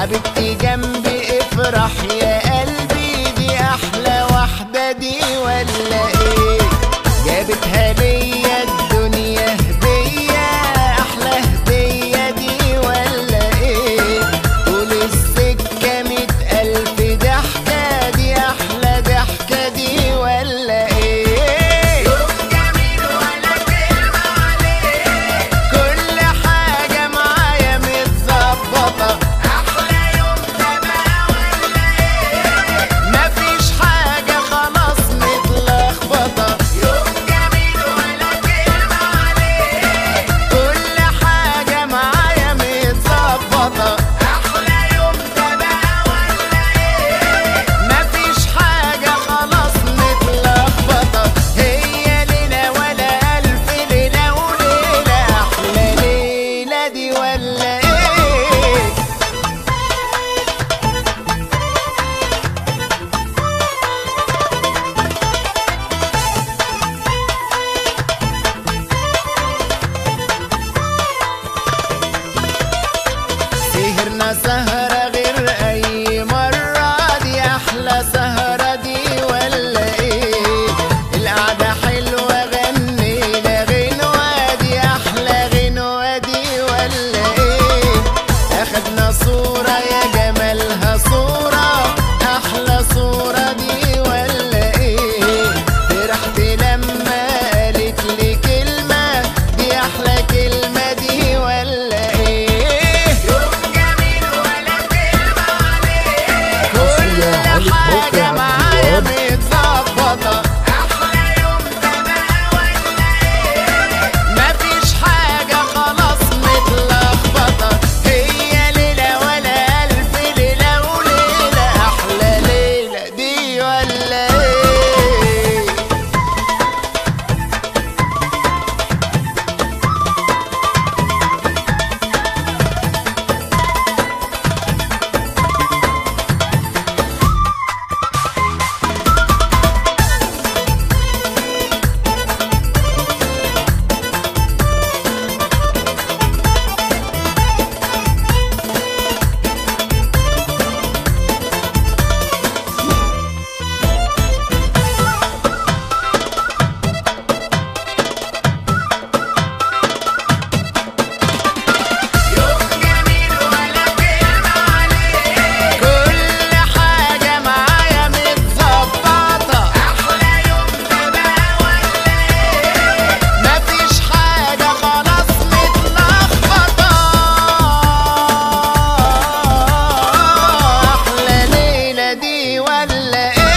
حبيبتي جنبي افرح يا قلبي دي احلى واحدة دي ولا ايه جابتها ليا الدنيا هدية احلى هدية دي ولا ايه طول السكة مية الف ضحكة دي احلى ضحكة دي ولا ايه يوم جميل ولا كلمة عليه كل حاجة معايا متظبطة أحلى يوم ده بقى ولا إيه مفيش حاجة خلاص متلخبطة يوم جميل ولا كلمة عليه كل حاجة معايا متظبطة أحلى يوم ده بقى ولا إيه مفيش حاجة خلاص متلخبطة هي ليلة ولا ألف ليلة وليلة أحلى ليلة دي ولا إيه سهرنا سهرة غير أي مرة دي أحلى سهرة دي ولا إيه القعدة حلوة غنينا غنوة دي أحلى غنوة دي ولا إيه أخدنا صورة يا جمالها صورة أحلى صورة دي ولا إيه فرحت لما قالت لي كلمة دي أحلى كلمة دي ولا إيه يوم جميل ولا كلمة عليه كل حاجة معايا متظبطة أحلى يوم ده بقى ولا إيه مفيش حاجة خلاص متلخبطة هي ليلة ولا ألف ليلة وليلة أحلى ليلة دي ولا إيه يوم جميل ولا كلمة عليه كل حاجة معايا متظبطة أحلى يوم ده بقى ولا إيه مفيش حاجة خلاص متلخبطة أحلى ليلة دي ولا إيه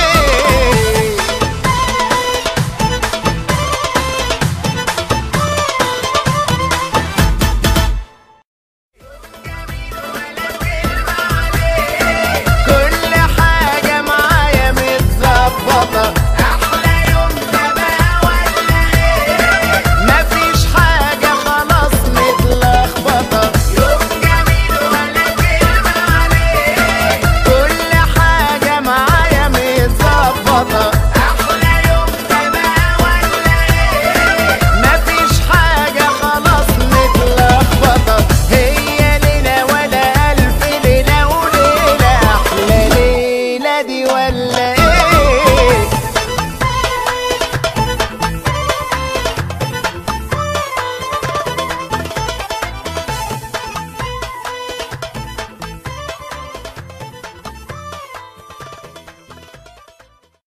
كل حاجة معايا متظبطة أحلى يوم ده بقى ولا إيه مفيش حاجة خلاص متلخبطة يوم جميل ولا كلمة عليه كل حاجة معايا متظبطة